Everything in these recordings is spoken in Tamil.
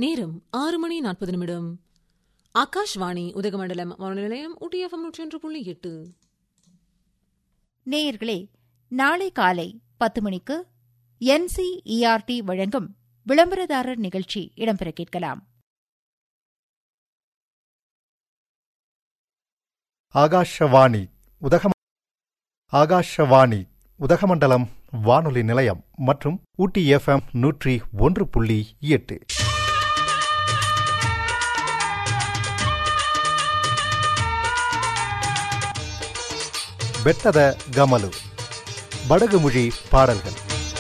நேரம் ஆறு மணி நாற்பது நிமிடம் ஆகாஷ்வாணி உதகமண்டலம் வானொலி நிலையம் ஊட்டிஎஃப்எம் நூற்றி ஒன்று புள்ளி எட்டு நேயர்களே நாளை காலை பத்து மணிக்கு என்சிஇஆர்டி வழங்கும் விளம்பரதாரர் நிகழ்ச்சி இடம்பெற கேட்கலாம் ஆகாஷவாணி உதகம் ஆகாஷவாணி உதகமண்டலம் வானொலி நிலையம் மற்றும் ஊட்டி எஃப்எம் நூற்றி ஒன்று புள்ளி எட்டு ಬೆಟ್ಟದ ಗಮಲು ಬಡಗುಮುழி பாடல்கள்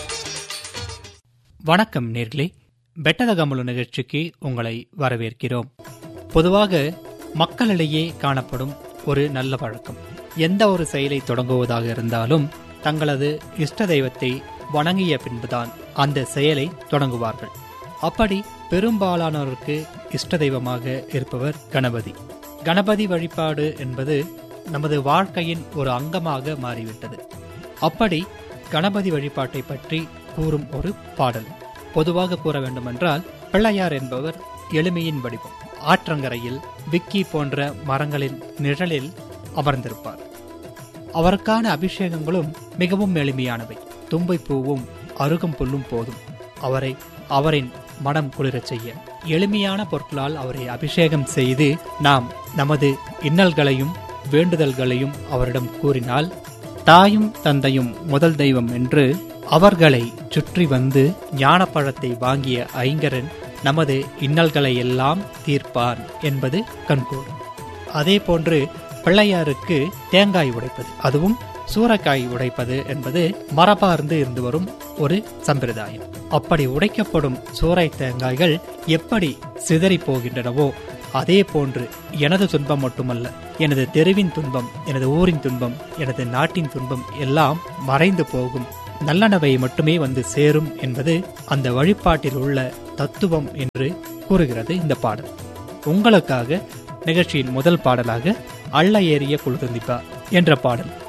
வணக்கம் நேர்களே பெட்டத கமலு நிகழ்ச்சிக்கு உங்களை வரவேற்கிறோம் பொதுவாக மக்களிடையே காணப்படும் ஒரு நல்ல பழக்கம் எந்த ஒரு செயலை தொடங்குவதாக இருந்தாலும் தங்களது இஷ்ட தெய்வத்தை வணங்கிய பின்புதான் அந்த செயலை தொடங்குவார்கள் அப்படி பெரும்பாலானோருக்கு இஷ்ட தெய்வமாக இருப்பவர் கணபதி கணபதி வழிபாடு என்பது நமது வாழ்க்கையின் ஒரு அங்கமாக மாறிவிட்டது அப்படி கணபதி வழிபாட்டை பற்றி கூறும் ஒரு பாடல் பொதுவாக கூற வேண்டுமென்றால் பிள்ளையார் என்பவர் எளிமையின் வடிவம் ஆற்றங்கரையில் விக்கி போன்ற மரங்களின் நிழலில் அமர்ந்திருப்பார் அவருக்கான அபிஷேகங்களும் மிகவும் எளிமையானவை தும்பை பூவும் அருகும் புல்லும் போதும் அவரை அவரின் மனம் குளிரச் செய்ய எளிமையான பொருட்களால் அவரை அபிஷேகம் செய்து நாம் நமது இன்னல்களையும் வேண்டுதல்களையும் அவரிடம் கூறினால் தாயும் தந்தையும் முதல் தெய்வம் என்று அவர்களை சுற்றி வந்து ஞானப்பழத்தை வாங்கிய ஐங்கரன் நமது இன்னல்களை எல்லாம் தீர்ப்பான் என்பது கண்கூடு அதே போன்று பிள்ளையாருக்கு தேங்காய் உடைப்பது அதுவும் சூறைக்காய் உடைப்பது என்பது மரபார்ந்து இருந்து வரும் ஒரு சம்பிரதாயம் அப்படி உடைக்கப்படும் சூறை தேங்காய்கள் எப்படி சிதறி போகின்றனவோ அதே போன்று எனது துன்பம் மட்டுமல்ல எனது தெருவின் துன்பம் எனது ஊரின் துன்பம் எனது நாட்டின் துன்பம் எல்லாம் மறைந்து போகும் நல்லனவை மட்டுமே வந்து சேரும் என்பது அந்த வழிபாட்டில் உள்ள தத்துவம் என்று கூறுகிறது இந்த பாடல் உங்களுக்காக நிகழ்ச்சியின் முதல் பாடலாக அள்ள ஏறிய குழுதந்திப்பா என்ற பாடல்